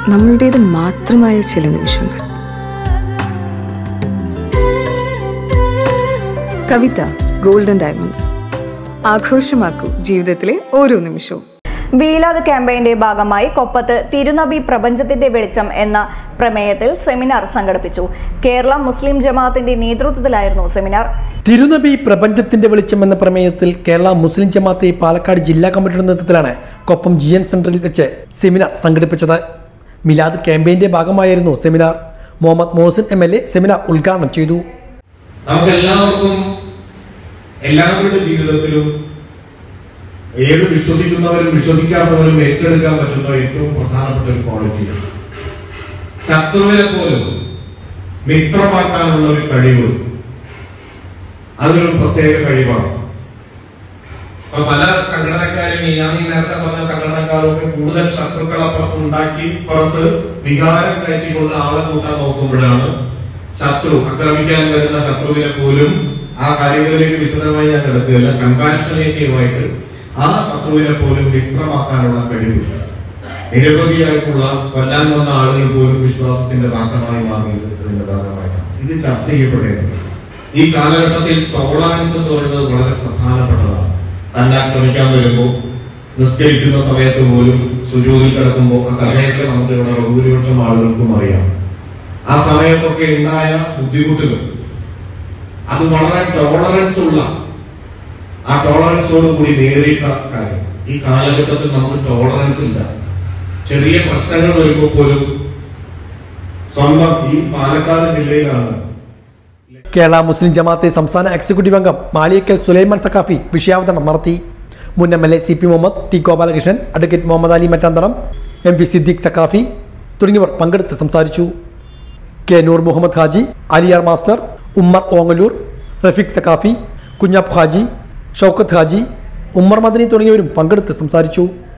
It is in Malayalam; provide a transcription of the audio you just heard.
നമ്മളുടേത് മാത്രമായ ചില നിമിഷങ്ങൾ കവിത ഗോൾഡൻ ഡയമണ്ട്സ് ആഘോഷമാക്കൂ ജീവിതത്തിലെ ഓരോ നിമിഷവും വീലാദ് ക്യാമ്പയിന്റെ ഭാഗമായി കൊപ്പത്ത് തിരുനബി പ്രപഞ്ചത്തിന്റെ വെളിച്ചം എന്ന പ്രമേയത്തിൽ സെമിനാർ സംഘടിപ്പിച്ചു കേരള മുസ്ലിം ജമാഅത്തിന്റെ നേതൃത്വത്തിലായിരുന്നു സെമിനാർ തിരുനബി പ്രപഞ്ചത്തിന്റെ വെളിച്ചം എന്ന പ്രമേയത്തിൽ കേരള മുസ്ലിം ജമാഅത്തെ പാലക്കാട് ജില്ലാ കമ്മിറ്റിയുടെ നേതൃത്വത്തിലാണ് കൊപ്പം ജി എൻ സെന്ററിൽ വെച്ച് സെമിനാർ സംഘടിപ്പിച്ചത് മിലാദ് ക്യാമ്പയിന്റെ ഭാഗമായിരുന്നു seminar Muhammad Mohsin M L A seminar ഉദ്ഘാടനം ചെയ്തു നമുക്ക് എല്ലാവർക്കും എല്ലാവരുടെ ജീവിതത്തിലും ഏത് വിശ്വസിക്കുന്നവരും വിശ്വസിക്കാത്തവരും ഏറ്റെടുക്കാൻ പറ്റുന്ന ഏറ്റവും പ്രധാനപ്പെട്ട ഒരു ക്വാളിറ്റിയാണ് ശത്രുവിനെ പോലും മിത്രമാക്കാനുള്ള ഒരു കഴിവ് അതൊരു പ്രത്യേക കഴിവാണ് അപ്പൊ പല സംഘടനക്കാരും ഈ ഞാൻ ഈ നേരത്തെ പറഞ്ഞ സംഘടനക്കാരും ഒക്കെ കൂടുതൽ ശത്രുക്കൾ അപ്പുറത്ത് ഉണ്ടാക്കി പുറത്ത് വികാരം കയറ്റിക്കൊണ്ട് ആളെ കൂട്ടാൻ നോക്കുമ്പോഴാണ് ശത്രു ആക്രമിക്കാൻ വരുന്ന ശത്രുവിനെ പോലും ആ കാര്യങ്ങളിലേക്ക് വിശദമായി ഞാൻ കിടക്കുകയല്ല കമ്പാഷനേറ്റീവായിട്ട് ആ ശത്രുവിനെ പോലും മിത്രമാക്കാനുള്ള കഴിവ് നിരവധിയായിട്ടുള്ള കൊല്ലാൻ വന്ന ആളുകൾ പോലും വിശ്വാസത്തിന്റെ ഭാഗമായി മാറിയത് ഇതിന്റെ ഭാഗമായിട്ടാണ് ഇത് ചർച്ച ചെയ്യപ്പെടേണ്ടത് ഈ കാലഘട്ടത്തിൽ ടോളറൻസ് എന്ന് പറയുന്നത് വളരെ പ്രധാനപ്പെട്ടതാണ് തന്നെ ആക്രമിക്കാൻ വരുമ്പോൾ നിസ്കരിക്കുന്ന സമയത്ത് പോലും സുജൂതിൽ കിടക്കുമ്പോൾ ആ കഥയൊക്കെ നമുക്ക് ഇവിടെ ബഹുഭൂരിപക്ഷം ആളുകൾക്കും അറിയാം ആ സമയത്തൊക്കെ ഉണ്ടായ ബുദ്ധിമുട്ടുകൾ അത് വളരെ ടോളറൻസ് ഉള്ള ആ ടോളറൻസോട് കൂടി നേരിട്ട കാര്യം ഈ കാലഘട്ടത്തിൽ നമുക്ക് ടോളറൻസ് ഇല്ല ചെറിയ പ്രശ്നങ്ങൾ വരുമ്പോൾ പോലും സ്വന്തം ഈ പാലക്കാട് ജില്ലയിലാണ് കേരള മുസ്ലിം ജമാഅത്തെ സംസ്ഥാന എക്സിക്യൂട്ടീവ് അംഗം മാളിയക്കൽ സുലൈമാൻ സക്കാഫി വിഷയാവതരണം നടത്തി മുൻ M L A C P Muhammad T Gopalakrishnan advocate Muhammad Ali Mattanthadam M P Siddique Saqafi തുടങ്ങിയവർ പങ്കെടുത്ത് സംസാരിച്ചു കെ നൂർ മുഹമ്മദ് ഹാജി അലിയാർ മാസ്റ്റർ ഉമ്മർ ഓങ്ങലൂർ റഫീഖ് സക്കാഫി കുഞ്ഞാപ്പ് ഹാജി ഷൗക്കത്ത് ഹാജി ഉമ്മർ മദനി തുടങ്ങിയവരും പങ്കെടുത്ത് സംസാരിച്ചു